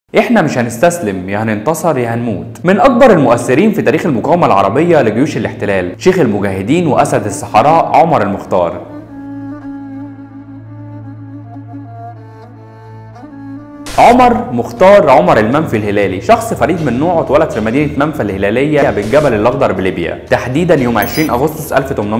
احنا مش هنستسلم يا هننتصر يا هنموت من اكبر المؤثرين في تاريخ المقاومه العربيه لجيوش الاحتلال شيخ المجاهدين واسد الصحراء عمر المختار عمر مختار عمر المنفي الهلالي شخص فريد من نوعه اتولد في مدينه منفى الهلاليه بالجبل الاخضر بليبيا تحديدا يوم 20 اغسطس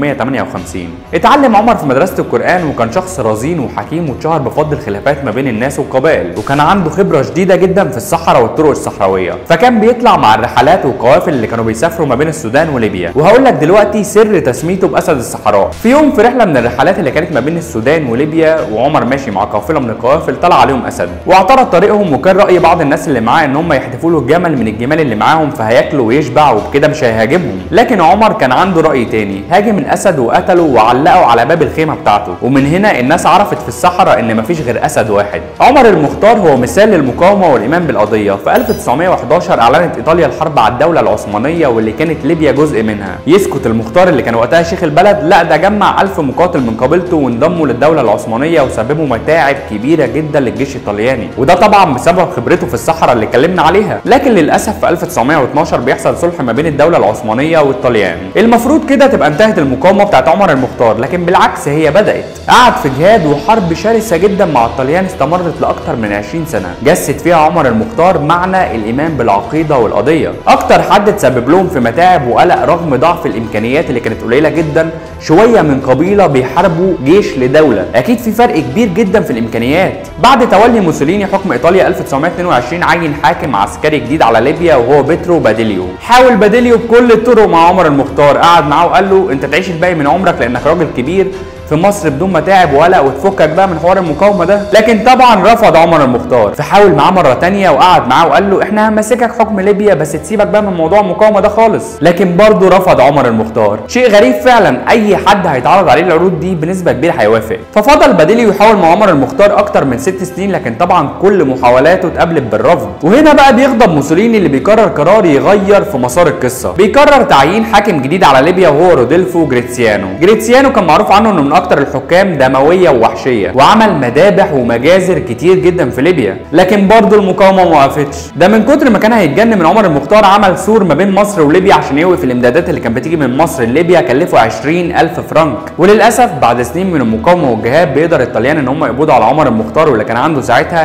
1858 اتعلم عمر في مدرسه القران وكان شخص رزين وحكيم واتشهر بفضل الخلافات ما بين الناس والقبائل وكان عنده خبره شديده جدا في الصحراء والطرق الصحراويه فكان بيطلع مع الرحلات والقوافل اللي كانوا بيسافروا ما بين السودان وليبيا وهقول لك دلوقتي سر تسميته باسد الصحراء في يوم في رحله من الرحلات اللي كانت ما بين السودان وليبيا وعمر ماشي مع قافله من القوافل طلع عليهم اسد واعترض طريقهم وكان راي بعض الناس اللي معاه ان هم يحدفوا له جمل من الجمال اللي معاهم فهياكله ويشبع وبكده مش هيهاجمهم لكن عمر كان عنده راي تاني هاجم الاسد وقتله وعلقه على باب الخيمه بتاعته ومن هنا الناس عرفت في الصحراء ان مفيش غير اسد واحد عمر المختار هو مثال للمقاومه والايمان بالقضيه في 1911 اعلنت ايطاليا الحرب على الدوله العثمانيه واللي كانت ليبيا جزء منها يسكت المختار اللي كان وقتها شيخ البلد لا ده جمع 1000 مقاتل من قبيلته وانضموا للدوله العثمانيه وسببوا متاعب كبيره جدا للجيش الطلياني وده طبعا بسبب خبرته في الصحراء اللي اتكلمنا عليها لكن للاسف في 1912 بيحصل صلح ما بين الدوله العثمانيه والطليان المفروض كده تبقى انتهت المقاومه بتاعت عمر المختار لكن بالعكس هي بدات قعد في جهاد وحرب شرسه جدا مع الطليان استمرت لاكثر من 20 سنه جسد فيها عمر المختار معنى الايمان بالعقيده والقضيه اكتر حد تسبب لهم في متاعب وقلق رغم ضعف الامكانيات اللي كانت قليله جدا شويه من قبيله بيحاربوا جيش لدوله اكيد في فرق كبير جدا في الامكانيات بعد تولي موسوليني حكم ايطاليا 1922 عين حاكم عسكري جديد على ليبيا وهو بيترو باديليو حاول باديليو بكل الطرق مع عمر المختار قعد معاه وقال له انت تعيش الباقي من عمرك لانك راجل كبير في مصر بدون متاعب وقلق وتفكك بقى من حوار المقاومه ده لكن طبعا رفض عمر المختار فحاول معاه مره تانية وقعد معاه وقال له احنا هنمسكك حكم ليبيا بس تسيبك بقى من موضوع المقاومه ده خالص لكن برضه رفض عمر المختار شيء غريب فعلا اي حد هيتعرض عليه العروض دي بنسبه كبيره هيوافق ففضل بديلي يحاول مع عمر المختار اكتر من ست سنين لكن طبعا كل محاولاته اتقابلت بالرفض وهنا بقى بيغضب موسوليني اللي بيقرر قرار يغير في مسار القصه بيقرر تعيين حاكم جديد على ليبيا وهو رودولفو جريتسيانو جريتسيانو كان معروف عنه انه من اكتر الحكام دمويه ووحشيه وعمل مذابح ومجازر كتير جدا في ليبيا لكن برضه المقاومه ما وقفتش ده من كتر ما كان هيتجنن من عمر المختار عمل سور ما بين مصر وليبيا عشان يوقف الامدادات اللي كانت بتيجي من مصر لليبيا كلفه 20000 فرنك وللاسف بعد سنين من المقاومه والجهاد بيقدر الطليان ان هم يقبضوا على عمر المختار واللي كان عنده ساعتها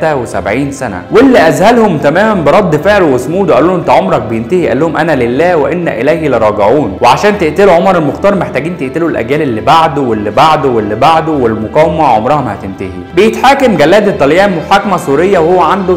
73 سنه واللي اذهلهم تماما برد فعله وصموده قالوا له انت عمرك بينتهي قال لهم انا لله وانا اليه لراجعون وعشان تقتلوا عمر المختار محتاجين تقتلوا الاجيال اللي بعده واللي بعده واللي بعده والمقاومه عمرها ما هتنتهي بيتحاكم جلاد الطليان محاكمه سوريه وهو عنده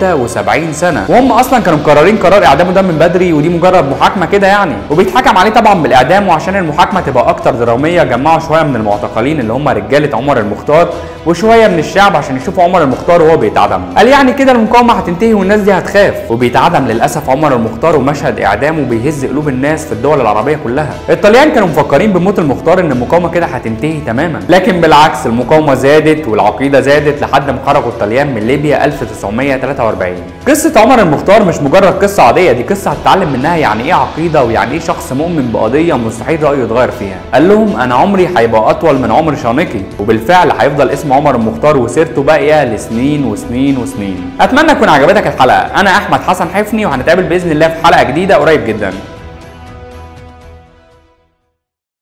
73 سنه وهم اصلا كانوا مقررين قرار اعدامه ده من بدري ودي مجرد محاكمه كده يعني وبيتحكم عليه طبعا بالاعدام وعشان المحاكمه تبقى اكتر دراميه جمعوا شويه من المعتقلين اللي هم رجاله عمر المختار وشويه من الشعب عشان يشوفوا عمر المختار وهو بيتعدم قال يعني كده المقاومه هتنتهي والناس دي هتخاف وبيتعدم للاسف عمر المختار ومشهد اعدامه بيهز قلوب الناس في الدول العربيه كلها الطليان كانوا مفكرين بموت المختار ان المقاومه كده هتنتهي تماما لكن بالعكس المقاومه زادت والعقيده زادت لحد ما خرجوا الطليان من ليبيا 1943 قصه عمر المختار مش مجرد قصه عاديه دي قصه هتتعلم منها يعني ايه عقيده ويعني ايه شخص مؤمن بقضيه مستحيل رايه يتغير فيها قال لهم انا عمري هيبقى اطول من عمر شانقي وبالفعل هيفضل اسم عمر المختار وسيرته باقيه لسنين وسنين وسنين اتمنى تكون عجبتك الحلقه انا احمد حسن حفني وهنتقابل باذن الله في حلقه جديده قريب جدا